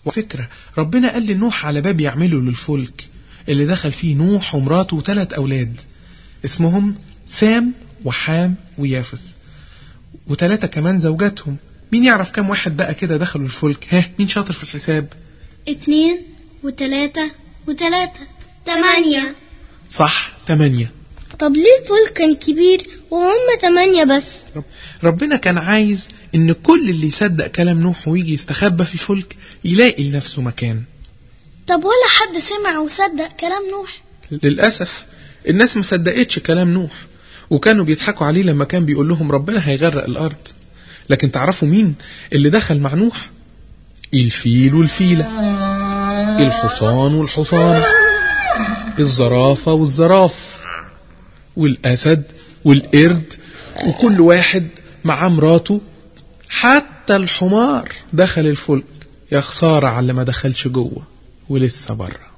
وفكرة ربنا قال لنوح على باب يعمله للفلك اللي دخل فيه نوح ومراته وثلاث أولاد اسمهم سام وحام ويافس وثلاثة كمان زوجاتهم مين يعرف كم واحد بقى كده دخلوا الفلك ها مين شاطر في الحساب اتنين وتلاتة وتلاتة تمانية صح تمانية طب ليه الفلك كان كبير وهم تمانية بس رب- ربنا كان عايز ان كل اللي يصدق كلام نوح ويجي يستخبى في الفلك يلاقي لنفسه مكان طب ولا حد سمع وصدق كلام نوح للأسف الناس ما صدقتش كلام نوح وكانوا بيضحكوا عليه لما كان بيقول لهم ربنا هيغرق الأرض لكن تعرفوا مين اللي دخل مع نوح الفيل والفيلة الحصان والحصان الزرافة والزراف والأسد والقرد وكل واحد مع مراته حتى الحمار دخل الفلك يا خسارة على اللي ما دخلش جوه ولسه بره